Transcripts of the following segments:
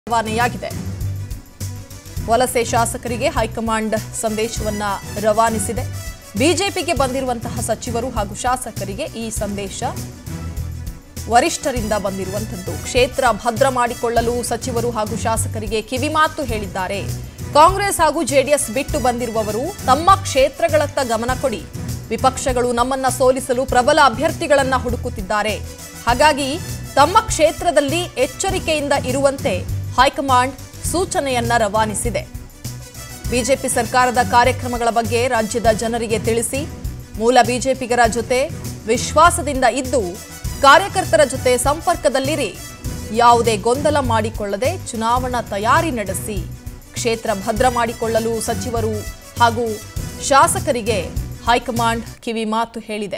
ರವಾನೆಯಾಗಿದೆ ವಲಸೆ ಶಾಸಕರಿಗೆ ಹೈಕಮಾಂಡ್ ಸಂದೇಶವನ್ನ ರವಾನಿಸಿದೆ ಬಿಜೆಪಿಗೆ ಬಂದಿರುವಂತಹ ಸಚಿವರು ಹಾಗೂ ಶಾಸಕರಿಗೆ ಈ ಸಂದೇಶ ವರಿಷ್ಠರಿಂದ ಬಂದಿರುವಂಥದ್ದು ಕ್ಷೇತ್ರ ಭದ್ರ ಮಾಡಿಕೊಳ್ಳಲು ಸಚಿವರು ಹಾಗೂ ಶಾಸಕರಿಗೆ ಕಿವಿಮಾತು ಹೇಳಿದ್ದಾರೆ ಕಾಂಗ್ರೆಸ್ ಹಾಗೂ ಜೆಡಿಎಸ್ ಬಿಟ್ಟು ಬಂದಿರುವವರು ತಮ್ಮ ಕ್ಷೇತ್ರಗಳತ್ತ ಗಮನ ಕೊಡಿ ವಿಪಕ್ಷಗಳು ನಮ್ಮನ್ನ ಸೋಲಿಸಲು ಪ್ರಬಲ ಅಭ್ಯರ್ಥಿಗಳನ್ನ ಹುಡುಕುತ್ತಿದ್ದಾರೆ ಹಾಗಾಗಿ ತಮ್ಮ ಕ್ಷೇತ್ರದಲ್ಲಿ ಎಚ್ಚರಿಕೆಯಿಂದ ಇರುವಂತೆ ಹೈಕಮಾಂಡ್ ಸೂಚನೆಯನ್ನ ರವಾನಿಸಿದೆ ಬಿಜೆಪಿ ಸರ್ಕಾರದ ಕಾರ್ಯಕ್ರಮಗಳ ಬಗ್ಗೆ ರಾಜ್ಯದ ಜನರಿಗೆ ತಿಳಿಸಿ ಮೂಲ ಬಿಜೆಪಿಗರ ಜೊತೆ ವಿಶ್ವಾಸದಿಂದ ಇದ್ದು ಕಾರ್ಯಕರ್ತರ ಜೊತೆ ಸಂಪರ್ಕದಲ್ಲಿರಿ ಯಾವುದೇ ಗೊಂದಲ ಮಾಡಿಕೊಳ್ಳದೆ ಚುನಾವಣಾ ತಯಾರಿ ನಡೆಸಿ ಕ್ಷೇತ್ರ ಭದ್ರ ಮಾಡಿಕೊಳ್ಳಲು ಸಚಿವರು ಹಾಗೂ ಶಾಸಕರಿಗೆ ಹೈಕಮಾಂಡ್ ಕಿವಿ ಮಾತು ಹೇಳಿದೆ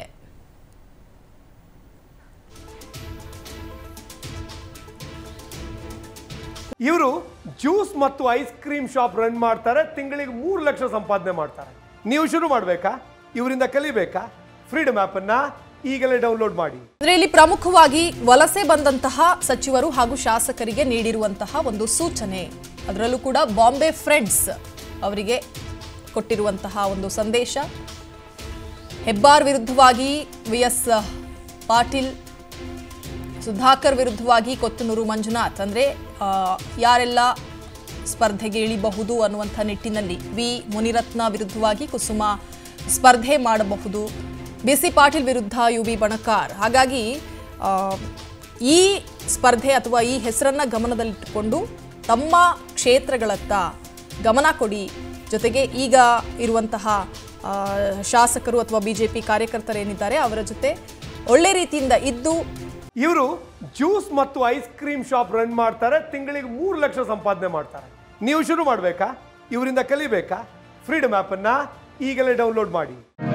ಇವರು ಜ್ಯೂಸ್ ಮತ್ತು ಐಸ್ ಕ್ರೀಮ್ ಶಾಪ್ ರನ್ ಮಾಡ್ತಾರೆ ತಿಂಗಳಿಗೆ ಮೂರು ಲಕ್ಷ ಸಂಪಾದನೆ ಮಾಡ್ತಾರೆ ನೀವು ಶುರು ಮಾಡಬೇಕಾ ಇವರಿಂದ ಕಲಿಬೇಕಾ ಫ್ರೀಡಮ್ ಅನ್ನ ಈಗಲೇ ಡೌನ್ಲೋಡ್ ಮಾಡಿ ಅಂದ್ರೆ ಇಲ್ಲಿ ಪ್ರಮುಖವಾಗಿ ವಲಸೆ ಬಂದಂತಹ ಸಚಿವರು ಹಾಗೂ ಶಾಸಕರಿಗೆ ನೀಡಿರುವಂತಹ ಒಂದು ಸೂಚನೆ ಅದರಲ್ಲೂ ಕೂಡ ಬಾಂಬೆ ಫ್ರೆಂಡ್ಸ್ ಅವರಿಗೆ ಕೊಟ್ಟಿರುವಂತಹ ಒಂದು ಸಂದೇಶ ಹೆಬ್ಬಾರ್ ವಿರುದ್ಧವಾಗಿ ವಿ ಎಸ್ ಪಾಟೀಲ್ ಸುಧಾಕರ್ ವಿರುದ್ಧವಾಗಿ ಕೊತ್ತನೂರು ಮಂಜುನಾಥ್ ಅಂದರೆ ಯಾರೆಲ್ಲ ಸ್ಪರ್ಧೆಗೆ ಇಳಿಬಹುದು ಅನ್ನುವಂಥ ನಿಟ್ಟಿನಲ್ಲಿ ವಿ ಮುನಿರತ್ನ ವಿರುದ್ಧವಾಗಿ ಕುಸುಮ ಸ್ಪರ್ಧೆ ಮಾಡಬಹುದು ಬಿ ಸಿ ಪಾಟೀಲ್ ವಿರುದ್ಧ ಯು ಬಿ ಬಣಕಾರ್ ಹಾಗಾಗಿ ಆ, ಈ ಸ್ಪರ್ಧೆ ಅಥವಾ ಈ ಹೆಸರನ್ನ ಗಮನದಲ್ಲಿಟ್ಟುಕೊಂಡು ತಮ್ಮ ಕ್ಷೇತ್ರಗಳತ್ತ ಗಮನ ಕೊಡಿ ಜೊತೆಗೆ ಈಗ ಇರುವಂತಹ ಆ, ಶಾಸಕರು ಅಥವಾ ಬಿಜೆಪಿ ಕಾರ್ಯಕರ್ತರೇನಿದ್ದಾರೆ ಅವರ ಜೊತೆ ಒಳ್ಳೆ ರೀತಿಯಿಂದ ಇದ್ದು ಇವರು ಜ್ಯೂಸ್ ಮತ್ತು ಐಸ್ ಕ್ರೀಮ್ ಶಾಪ್ ರನ್ ಮಾಡ್ತಾರೆ ತಿಂಗಳಿಗೆ ಮೂರು ಲಕ್ಷ ಸಂಪಾದನೆ ಮಾಡ್ತಾರೆ ನೀವು ಶುರು ಮಾಡಬೇಕಾ ಇವರಿಂದ ಕಲಿಬೇಕಾ ಫ್ರೀಡಮ್ ಅನ್ನ ಈಗಲೇ ಡೌನ್ಲೋಡ್ ಮಾಡಿ